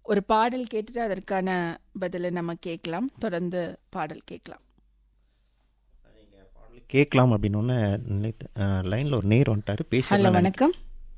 ஒரு பாடல் கேட்டுட்டு அதற்கான பதிலை நம்ம கேட்கலாம் தொடர்ந்து பாடல் கேட்கலாம் கேட்கலாம் அப்படின்னு ஒன்று லைனில் ஒரு நேர் வந்துட்டாரு ஹலோ பேசலாம் வணக்கம்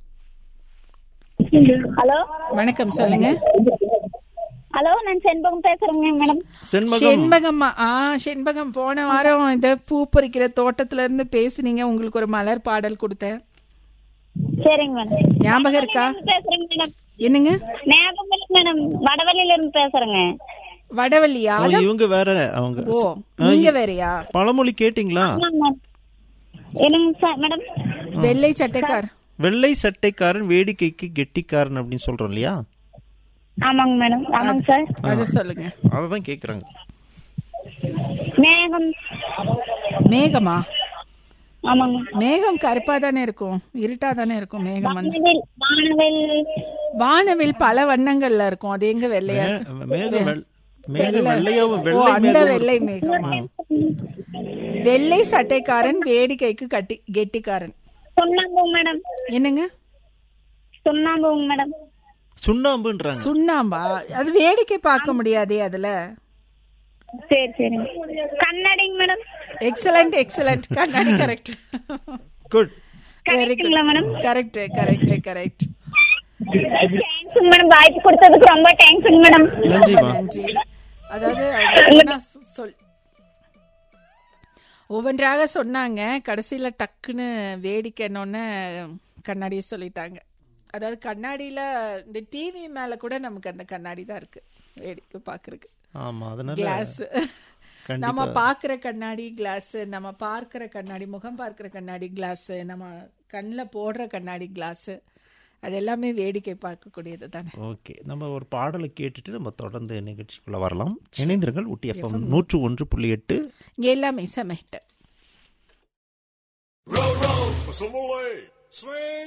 ஹலோ வணக்கம் சொல்லுங்க ஹலோ நான் செண்பகம் பேசுறேங்க மேடம் செண்பகம் செண்பகம்மா ஆ செண்பகம் போன வாரம் இந்த பூ பறிக்கிற தோட்டத்துல இருந்து பேசுனீங்க உங்களுக்கு ஒரு மலர் பாடல் கொடுத்தேன் சரிங்க மேடம் ஞாபகம் இருக்கா பேசுறேங்க மேடம் என்னங்க ஞாபகம் இல்லை மேடம் வடவள்ளியில இருந்து பேசுறேங்க வடவள்ளியா ஓ, இவங்க வேற அவங்க ஓ நீங்க வேறயா பழமொழி கேட்டிங்களா ஆமாங்க மேடம் என்னங்க சார் மேடம் வெள்ளை சட்டைக்கார் வெள்ளை சட்டைக்காரன் வேடிக்கைக்கு கெட்டிக்காரன் அப்படின்னு சொல்றோம் இல்லையா ஆமாங்க மேடம் ஆமாங்க சார் அது சொல்லுங்க அதை தான் கேட்குறாங்க மேகம் மேகமா ஆமாங்க மேகம் கருப்பா தானே இருக்கும் இருட்டா தானே இருக்கும் மேகம் வந்து வானவில் வானவில் வானவில் பல வண்ணங்கள்ல இருக்கும் அது எங்க வெள்ளையா இருக்கு? மேகம் வெள்- மேகம் வெள்ளையோ ஓ வெள்ளை அந்த மேகம் வெள்ளை மேகமா வெள்ளை சட்டைக்காரன் வேடிக்கைக்கு கட்டி கெட்டிக்காரன் சுண்ணாம்புங்க மேடம் என்னங்க சுண்ணாம்புங்க மேடம் சுண்ணாம்புன்றாங்க சுண்ணாம்பா அது வேடிக்கை பார்க்க முடியாதே அதுல சரி சரிங்க கண்ணாடிங்க மேடம் எக்ஸலண்ட் எக்ஸலண்ட் கண்ணாடி கரெக்ட் குட் வெரி குட் கரெக்ட்டுங்களா மேடம் கரெக்ட் கரெக்ட் கரெக்ட் தேங்க்ஸுங்க மேடம் வாய்ப்பு கொடுத்ததுக்கு ரொம்ப தேங்க்ஸுங்க மேடம் நன்றிமா நன்றி அதாவது ஒவ்வொன்றா சொல் ஒவ்வொன்றாக சொன்னாங்க கடைசியில டக்குன்னு வேடிக்கைன்னொன்னு கண்ணாடியை சொல்லிட்டாங்க அதாவது கண்ணாடியில இந்த டிவி மேல கூட நமக்கு அந்த கண்ணாடி தான் இருக்கு வேடிக்கை பாக்குறதுக்கு ஆமா அதனால கிளாஸ் கண்டிப்பா. நம்ம பார்க்குற கண்ணாடி கிளாஸ் நம்ம பார்க்குற கண்ணாடி முகம் பார்க்குற கண்ணாடி கிளாஸ் நம்ம கண்ணில் போடுற கண்ணாடி கிளாஸ் அது எல்லாமே வேடிக்கை பார்க்கக்கூடியது தானே ஓகே நம்ம ஒரு பாடலை கேட்டுட்டு நம்ம தொடர்ந்து நிகழ்ச்சிக்குள்ள வரலாம் இணைந்திருங்கள் ஊட்டி எஃப்எம் நூற்று ஒன்று புள்ளி எட்டு இங்கே எல்லாமே செமஹிட்டு Row, row, Malay. Swing.